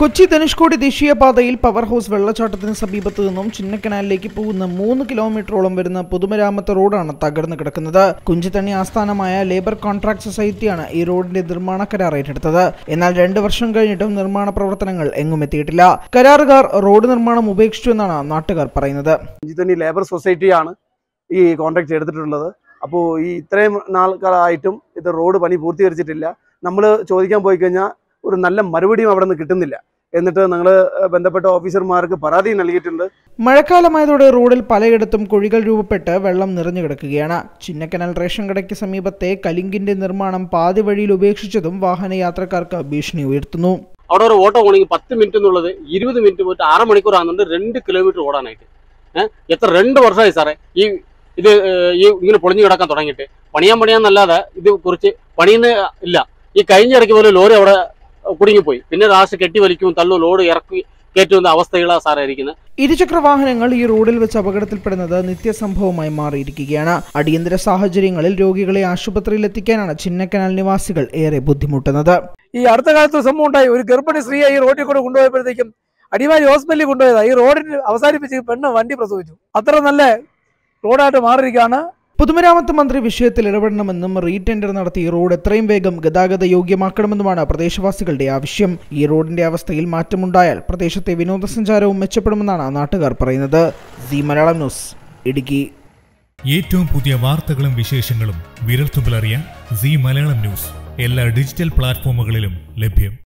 കൊച്ചി ധനുഷ്കോടി ദേശീയപാതയിൽ power house വെള്ളച്ചാട്ടത്തിന് സമീപത്ത് നിന്നും ചിന്നക്കനാലിലേക്ക് പോകുന്ന മൂന്ന് കിലോമീറ്ററോളം വരുന്ന പൊതുമരാമത്ത് റോഡാണ് തകർന്നു കിടക്കുന്നത് കുഞ്ചിത്തണ്ണി ആസ്ഥാനമായ ലേബർ കോൺട്രാക്ട് സൊസൈറ്റിയാണ് ഈ റോഡിന്റെ നിർമ്മാണ കരാർ ഏറ്റെടുത്തത് എന്നാൽ രണ്ട് വർഷം കഴിഞ്ഞിട്ടും നിർമ്മാണ പ്രവർത്തനങ്ങൾ എങ്ങും എത്തിയിട്ടില്ല കരാറുകാർ റോഡ് നിർമ്മാണം ഉപേക്ഷിച്ചു എന്നാണ് നാട്ടുകാർ പറയുന്നത് തന്നെ ലേബർ സൊസൈറ്റിയാണ് ഈ കോൺട്രാക്ട് എടുത്തിട്ടുള്ളത് അപ്പോൾ ഈ ഇത്രയും നാൾക്കാലായിട്ടും ഇത് റോഡ് പണി പൂർത്തീകരിച്ചിട്ടില്ല നമ്മൾ ചോദിക്കാൻ പോയി കഴിഞ്ഞാൽ ഒരു നല്ല മറുപടിയും അവിടെ നിന്ന് കിട്ടുന്നില്ല എന്നിട്ട് ഞങ്ങൾ ബന്ധപ്പെട്ട ഓഫീസർമാർക്ക് പരാതി നൽകിയിട്ടുണ്ട് മഴക്കാലമായതോടെ റോഡിൽ പലയിടത്തും കുഴികൾ രൂപപ്പെട്ട് വെള്ളം നിറഞ്ഞു കിടക്കുകയാണ് ചിന്നക്കനാൽ റേഷൻ കടയ്ക്ക് സമീപത്തെ കലിങ്കിന്റെ നിർമ്മാണം പാതി വഴിയിൽ ഉപേക്ഷിച്ചതും വാഹനയാത്രക്കാർക്ക് ഭീഷണി ഉയർത്തുന്നു അവിടെ ഒരു ഓട്ടോ പോകണമെങ്കിൽ പത്ത് മിനിറ്റ് എന്നുള്ളത് ഇരുപത് മിനിറ്റ് പോയിട്ട് അര മണിക്കൂർ ആകുന്നുണ്ട് രണ്ട് കിലോമീറ്റർ ഓടാനായിട്ട് ഏഹ് എത്ര രണ്ട് വർഷമായി സാറേ ഈ ഇത് ഏഹ്, ഈ ഇങ്ങനെ പൊളിഞ്ഞു കിടക്കാൻ തുടങ്ങിയിട്ട് പണിയാൻ പണിയാന്നല്ലാതെ ഇത് കുറിച്ച് പണിയുന്ന ഇല്ല ഈ കഴിഞ്ഞ ഇടയ്ക്ക് പോലെ ലോറി അവിടെ കുടുങ്ങിപ്പോയി പിന്നെ ലാസ്റ്റ് കെട്ടി വലിക്കും തള്ളു ലോഡ് ഇറക്കി കയറ്റുന്ന അവസ്ഥകളാണ് സാറേ ഇരിക്കുന്നത് ഇരുചക്ര വാഹനങ്ങൾ ഈ റോഡിൽ വെച്ച് അപകടത്തിൽപ്പെടുന്നത് നിത്യസംഭവമായി മാറിയിരിക്കുകയാണ് അടിയന്തര സാഹചര്യങ്ങളിൽ രോഗികളെ ആശുപത്രിയിൽ എത്തിക്കാനാണ് ചിന്നക്കനാൽ നിവാസികൾ ഏറെ ബുദ്ധിമുട്ടുന്നത് ഈ അടുത്ത കാലത്ത് ഒരു സംഭവം ഉണ്ടായി ഒരു ഗർഭിണി സ്ത്രീയെ ഈ റോഡിൽ കൂടെ കൊണ്ടുപോയപ്പോഴത്തേക്കും അടിമാലി ഹോസ്പിറ്റലിൽ കൊണ്ടുപോയതാ ഈ റോഡിന് അവസാനിപ്പിച്ച് ഈ പെണ്ണ് വണ്ടി പ്രസവിച്ചു അത്ര നല്ല റോഡായിട്ട് മാറിയിരിക്കുകയാണ് പൊതുമരാമത്ത് മന്ത്രി വിഷയത്തിൽ ഇടപെടണമെന്നും റീടെൻഡർ നടത്തി ഈ റോഡ് എത്രയും വേഗം ഗതാഗത യോഗ്യമാക്കണമെന്നുമാണ് പ്രദേശവാസികളുടെ ആവശ്യം ഈ റോഡിന്റെ അവസ്ഥയിൽ മാറ്റമുണ്ടായാൽ പ്രദേശത്തെ വിനോദസഞ്ചാരവും മെച്ചപ്പെടുമെന്നാണ് നാട്ടുകാർ പറയുന്നത് സി മലയാളം ന്യൂസ് ഇടുക്കി ഏറ്റവും പുതിയ വാർത്തകളും വിശേഷങ്ങളും വിരൽത്തുമ്പിലറിയാൻ സി മലയാളം ന്യൂസ് എല്ലാ ഡിജിറ്റൽ പ്ലാറ്റ്ഫോമുകളിലും ലഭ്യം